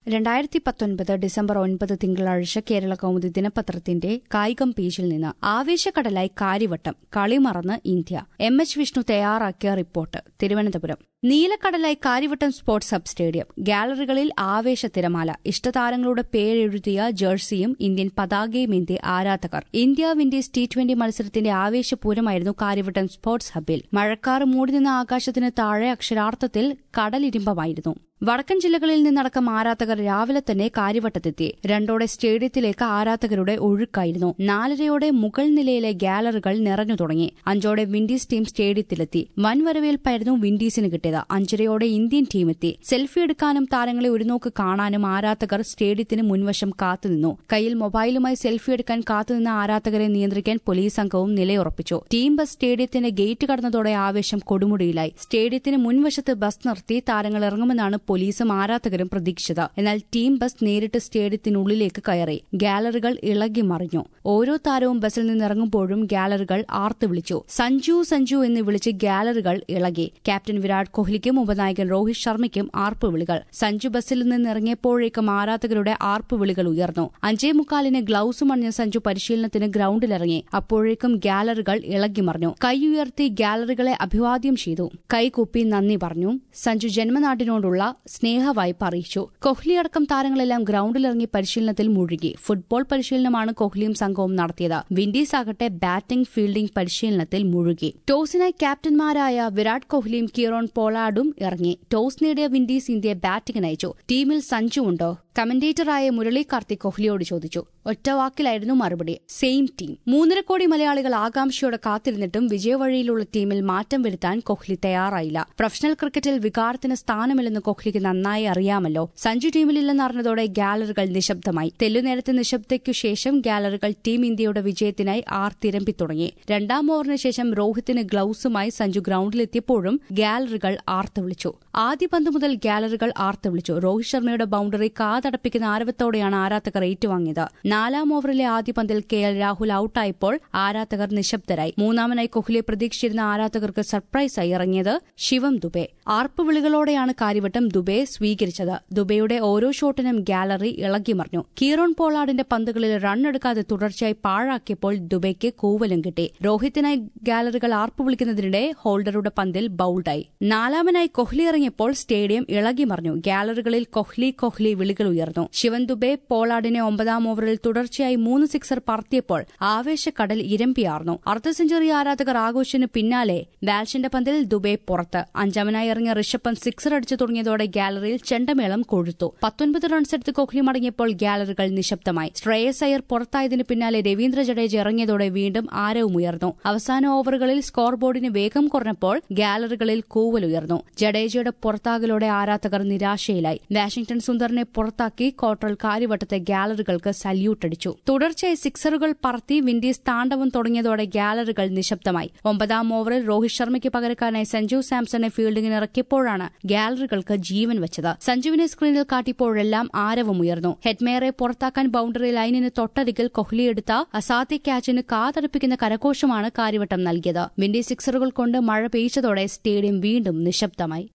രണ്ടായിരത്തി പത്തൊൻപത് ഡിസംബർ ഒൻപത് തിങ്കളാഴ്ച കേരള കൗമുദി ദിനപത്രത്തിന്റെ കായികം പേജിൽ നിന്ന് ആവേശക്കടലായി കാര്യവട്ടം കളിമറന്ന് ഇന്ത്യ എം എച്ച് വിഷ്ണു തയ്യാറാക്കിയ റിപ്പോർട്ട് തിരുവനന്തപുരം നീലക്കടലായി കാര്യവട്ടം സ്പോർട്സ് സബ് സ്റ്റേഡിയം ഗാലറികളിൽ ആവേശ തിരമാല ഇഷ്ടതാരങ്ങളുടെ പേരെഴുതിയ ജേഴ്സിയും ഇന്ത്യൻ പതാകയുമേന്തിയ ആരാധകർ ഇന്ത്യ വിൻഡീസ് ടി ട്വന്റി മത്സരത്തിന്റെ ആവേശപൂരമായിരുന്നു കാര്യവട്ടം സ്പോർട്സ് ഹബിൽ മഴക്കാറ് മൂടി നിന്ന ആകാശത്തിന് താഴെ അക്ഷരാർത്ഥത്തിൽ കടലിരിമ്പമായിരുന്നു വടക്കൻ ജില്ലകളിൽ നിന്നടക്കം ആരാധകർ രാവിലെ തന്നെ കാര്യവട്ടത്തെത്തി രണ്ടോടെ സ്റ്റേഡിയത്തിലേക്ക് ആരാധകരുടെ ഒഴുക്കായിരുന്നു നാലരയോടെ മുകൾ നിലയിലെ ഗാലറികൾ നിറഞ്ഞു തുടങ്ങി അഞ്ചോടെ വിൻഡീസ് ടീം സ്റ്റേഡിയത്തിലെത്തി വൻ വരവേൽപ്പായിരുന്നു വിൻഡീസിന് കിട്ടിയത് അഞ്ചരയോടെ ഇന്ത്യൻ ടീം എത്തി സെൽഫി എടുക്കാനും താരങ്ങളെ ഒരു നോക്ക് കാണാനും ആരാധകർ സ്റ്റേഡിയത്തിന് മുൻവശം കാത്തുനിന്നു കയ്യിൽ മൊബൈലുമായി സെൽഫി എടുക്കാൻ കാത്തുനിന്ന ആരാധകരെ നിയന്ത്രിക്കാൻ പോലീസ് സംഘവും നിലയുറപ്പിച്ചു ടീം ബസ് സ്റ്റേഡിയത്തിന്റെ ഗേറ്റ് കടന്നതോടെ ആവേശം കൊടുമുടിയിലായി സ്റ്റേഡിയത്തിന് മുൻവശത്ത് ബസ് നിർത്തി താരങ്ങൾ ഇറങ്ങുമെന്നാണ് പോലീസും ആരാധകരും പ്രതീക്ഷിച്ചത് എന്നാൽ ടീം ബസ് നേരിട്ട് സ്റ്റേഡിയത്തിനുള്ളിലേക്ക് കയറി ഗാലറികൾ ഇളകി മറിഞ്ഞു ഓരോ താരവും ബസ്സിൽ നിന്നിറങ്ങുമ്പോഴും ഗാലറികൾ ആർത്തു വിളിച്ചു സഞ്ജു സഞ്ജു എന്ന് വിളിച്ച് ഗാലറികൾ ഇളകി ക്യാപ്റ്റൻ വിരാട് കോഹ്ലിക്കും ഉപനായകൻ രോഹിത് ശർമ്മയ്ക്കും ആർപ്പ് വിളികൾ സഞ്ജു ബസ്സിൽ നിന്നിറങ്ങിയപ്പോഴേക്കും ആരാധകരുടെ ആർപ്പ് വിളികൾ ഉയർന്നു അഞ്ചേ മുക്കാലിന് ഗ്ലൌസും അണിഞ്ഞ സഞ്ജു പരിശീലനത്തിന് ഗ്രൌണ്ടിലിറങ്ങി അപ്പോഴേക്കും ഗാലറികൾ ഇളകി മറിഞ്ഞു കൈ ഉയർത്തി ഗാലറികളെ അഭിവാദ്യം ചെയ്തു കൈകൂപ്പി നന്ദി പറഞ്ഞു സഞ്ജു ജന്മനാടിനോടുള്ള സ്നേഹവായ്പ അറിയിച്ചു കോഹ്ലി അടക്കം താരങ്ങളെല്ലാം ഗ്രൌണ്ടിലിറങ്ങി പരിശീലനത്തിൽ മുഴുകി ഫുട്ബോൾ പരിശീലനമാണ് കോഹ്ലിയും സംഘവും നടത്തിയത് വിൻഡീസ് ആകട്ടെ ബാറ്റിംഗ് ഫീൽഡിംഗ് പരിശീലനത്തിൽ മുഴുകി ടോസിനായി ക്യാപ്റ്റന്മാരായ വിരാട് കോഹ്ലിയും കീറോൺ പോളാർഡും ഇറങ്ങി ടോസ് നേടിയ വിൻഡീസ് ഇന്ത്യയെ ബാറ്റിംഗിന് അയച്ചു ടീമിൽ സഞ്ജു ഉണ്ടോ കമന്റേറ്ററായ മുരളി കാർത്തിക് കോഹ്ലിയോട് ചോദിച്ചു ഒറ്റ വാക്കിലായിരുന്നു മറുപടി സെയിം ടീം മൂന്നര കോടി മലയാളികൾ ആകാംക്ഷയോടെ കാത്തിരുന്നിട്ടും വിജയവഴിയിലുള്ള ടീമിൽ മാറ്റം വരുത്താൻ കോഹ്ലി തയ്യാറായില്ല പ്രൊഫഷണൽ ക്രിക്കറ്റിൽ വികാരത്തിന് സ്ഥാനമില്ലെന്ന് കോഹ്ലിക്ക് നന്നായി അറിയാമല്ലോ സഞ്ജു ടീമിലില്ലെന്ന് അറിഞ്ഞതോടെ ഗാലറികൾ നിശബ്ദമായി തെല്ലുനേരത്തെ നിശബ്ദയ്ക്കു ശേഷം ഗാലറികൾ ടീം ഇന്ത്യയുടെ വിജയത്തിനായി ആർത്തിരമ്പി തുടങ്ങി രണ്ടാം ഓവറിന് ശേഷം രോഹിത്തിന് ഗ്ലൌസുമായി സഞ്ജു ഗ്രൌണ്ടിലെത്തിയപ്പോഴും ഗാലറികൾ ആർത്തു വിളിച്ചു ആദ്യ പന്ത് മുതൽ ഗാലറികൾ ആർത്തു വിളിച്ചു രോഹിത് ശർമ്മയുടെ ബൌണ്ടറി കാതടപ്പിക്കുന്ന ആരവത്തോടെയാണ് ആരാധകർ ഏറ്റുവാങ്ങിയത് നാലാം ഓവറിലെ ആദ്യ പന്തിൽ കെ എൽ രാഹുൽ ഔട്ടായപ്പോൾ ആരാധകർ നിശബ്ദരായി മൂന്നാമനായി കോഹ്ലിയെ പ്രതീക്ഷിച്ചിരുന്ന ആരാധകർക്ക് സർപ്രൈസായി ഇറങ്ങിയത് ശിവം ദുബെ ആർപ്പ് വിളികളോടെയാണ് കാര്യവട്ടം ദുബെ സ്വീകരിച്ചത് ദുബെയുടെ ഓരോ ഷോട്ടിനും ഗാലറി ഇളകിമറിഞ്ഞു കീറോൺ പോളാർഡിന്റെ പന്തുകളിൽ റൺ എടുക്കാതെ തുടർച്ചയായി പാഴാക്കിയപ്പോൾ ദുബൈക്ക് കൂവലും കിട്ടി രോഹിത്തിനായി ഗാലറികൾ ആർപ്പ് വിളിക്കുന്നതിനിടെ ഹോൾഡറുടെ പന്തിൽ ബൌൾഡായി നാലാമനായി കോഹ്ലി ഇറങ്ങിയപ്പോൾ സ്റ്റേഡിയം ഇളകിമറിഞ്ഞു ഗാലറികളിൽ കോഹ്ലി കോഹ്ലി വിളികൾ ഉയർന്നു ശിവൻ ദുബെ പോളാർഡിനെ ഒമ്പതാം ഓവറിൽ തുടർച്ചയായി മൂന്ന് സിക്സർ പറത്തിയപ്പോൾ ആവേശക്കടൽ ഇരമ്പിയാർന്നു അർദ്ധ സെഞ്ചുറി ആരാധകർ ആഘോഷത്തിന് പിന്നാലെ ബാൽഷിന്റെ പന്തിൽ ദുബെ പുറത്ത് അഞ്ചാമനായി ഇറങ്ങിയ ഋഷഭ് പന്ത് സിക്സർ അടിച്ചു തുടങ്ങിയതോടെ ഗാലറിയിൽ ചെണ്ടമേളം കൊഴുത്തു പത്തൊൻപത് റൺസ് എടുത്ത് കോഹ്ലി മടങ്ങിയപ്പോൾ ഗാലറികൾ നിശബ്ദമായി ശ്രേയസ് അയ്യർ പുറത്തായതിനു പിന്നാലെ രവീന്ദ്ര ജഡേജ ഇറങ്ങിയതോടെ വീണ്ടും ആരവും ഉയർന്നു അവസാന ഓവറുകളിൽ സ്കോർ ബോർഡിന് വേഗം കുറഞ്ഞപ്പോൾ ഗാലറികളിൽ കൂവലുയർന്നു ജഡേജയുടെ പുറത്താകലോടെ ആരാധകർ നിരാശയിലായി വാഷിംഗ്ടൺ സുന്ദറിനെ പുറത്താക്കി ക്വാർട്ടറിൽ കാര്യവട്ടത്തെ ഗാലറികൾക്ക് സല്യൂട്ടടിച്ചു തുടർച്ചയായി സിക്സറുകൾ പറത്തി വിൻഡീസ് താണ്ഡവം തുടങ്ങിയതോടെ ഗാലറികൾ നിശബ്ദമായി ഒമ്പതാം ഓവറിൽ രോഹിത് ശർമ്മയ്ക്ക് പകരക്കാരനായി സഞ്ജു സാംസണെ ഫീൽഡിംഗിന് ഇറക്കിയപ്പോഴാണ് ഗാലറികൾക്ക് ജീവൻ വെച്ചത് സഞ്ജുവിനെ സ്ക്രീനിൽ കാട്ടിയപ്പോഴെല്ലാം ആരവമുയർന്നു ഹെഡ്മേറെ പുറത്താക്കാൻ ബൌണ്ടറി ലൈനിന് തൊട്ടരികിൽ കോഹ്ലി എടുത്ത അസാധ്യ ക്യാച്ചിന് കാതടപ്പിക്കുന്ന കരഘോഷമാണ് കാര്യവട്ടം നൽകിയത് വിൻഡീസ് സിക്സറുകൾ കൊണ്ട് മഴ പെയ്ച്ചതോടെ സ്റ്റേഡിയം വീണ്ടും നിശബ്ദമായി